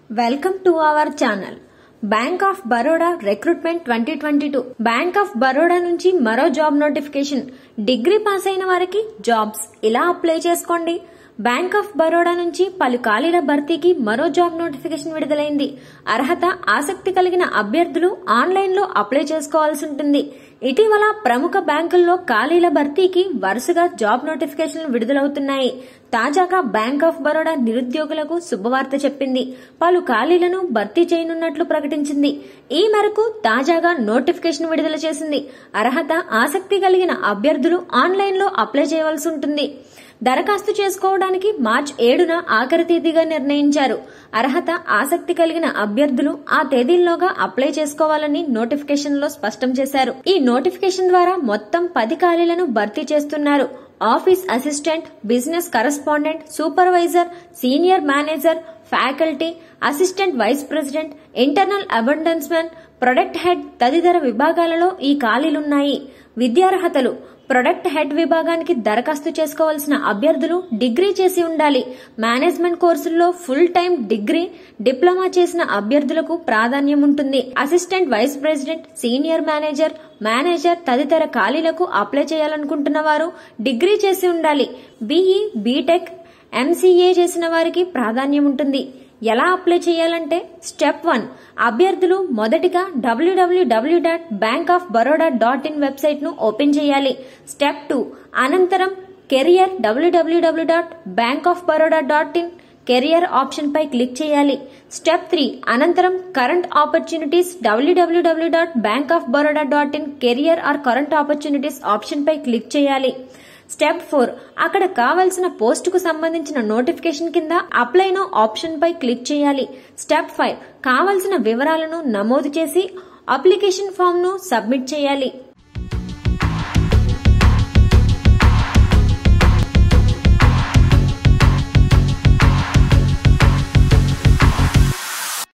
welcome to our channel bank of Baroda recruitment twenty twenty two bank of Baroda నుంచి మరో job notification degree pass అయిన వారికి jobs ఇలా apply చేసుకోండి బ్యాంక్ ఆఫ్ బరోడా నుంచి పలు ఖాళీల భర్తీకి మరో జాబ్ నోటిఫికేషన్ విడుదలైంది అర్హత ఆసక్తి కలిగిన అభ్యర్థులు ఆన్లైన్ లో అప్లై చేసుకోవాల్సి ఉంటుంది ఇటీవల ప్రముఖ బ్యాంకుల్లో ఖాళీల భర్తీకి వరుసగా జాబ్ నోటిఫికేషన్లు విడుదలవుతున్నాయి తాజాగా బ్యాంక్ ఆఫ్ బరోడా నిరుద్యోగులకు శుభవార్త చెప్పింది పలు ఖాళీలను భర్తీ చేయనున్నట్లు ప్రకటించింది ఈ మేరకు తాజాగా నోటిఫికేషన్ విడుదల చేసింది అర్హత ఆసక్తి కలిగిన అభ్యర్థులు ఆన్లైన్ లో అప్లై చేయవలసి ఉంటుంది దరఖాస్తు చేసుకోవడానికి మార్చి ఏడున ఆఖరి తేదీగా నిర్ణయించారు అర్హత ఆసక్తి కలిగిన అభ్యర్థులు ఆ తేదీల్లోగా అప్లై చేసుకోవాలని నోటిఫికేషన్ లో స్పష్టం చేశారు ఈ నోటిఫికేషన్ ద్వారా మొత్తం పది ఖాళీలను భర్తీ చేస్తున్నారు office assistant business correspondent supervisor senior manager faculty assistant vice president internal ombudsman product head తదితర విభాగాలలో ఈ ఖాళీలున్నాయి విద్యార్హతలు ప్రొడక్ట్ హెడ్ విభాగానికి దరఖాస్తు చేసుకోవాల్సిన అభ్యర్థులు డిగ్రీ చేసి ఉండాలి మేనేజ్మెంట్ కోర్సుల్లో ఫుల్ టైం డిగ్రీ డిప్లొమా చేసిన అభ్యర్థులకు ప్రాధాన్యం ఉంటుంది assistant vice president senior manager manager తదితర ఖాళీలకు అప్లై చేయాలనుకుంటున్న వారు డిగ్రీ చేసి ఉండాలి బీఈ బీటెక్ ఎంసీఏ చేసిన వారికి ప్రాధాన్యం ఉంటుంది ఎలా అప్లై చేయాలంటే స్టెప్ వన్ అభ్యర్థులు మొదటిగా డబ్ల్యూడబ్ల్యూడబ్ల్యూ dot bank of Baroda dot in website ను ఓపెన్ చేయాలి స్టెప్ టూ అనంతరం కెరియర్ డబ్ల్యూడబ్ల్యూడబ్ల్యూ dot bank of Baroda dot in career option పై క్లిక్ చేయాలి స్టెప్ త్రీ అనంతరం కరెంట్ ఆపర్చునిటీస్ డబ్ల్యూడబ్ల్యూడబ్ల్యూ dot bank of Baroda dot in career or current opportunities option పై click చేయాలి స్టెప్ ఫోర్ అక్కడ కావలసిన పోస్టుకు సంబంధించిన నోటిఫికేషన్ కింద అప్లై నో ఆప్షన్ పై క్లిక్ చేయాలి స్టెప్ ఫైవ్ కావలసిన వివరాలను నమోదు చేసి అప్లికేషన్ ఫామ్ ను సబ్మిట్ చేయాలి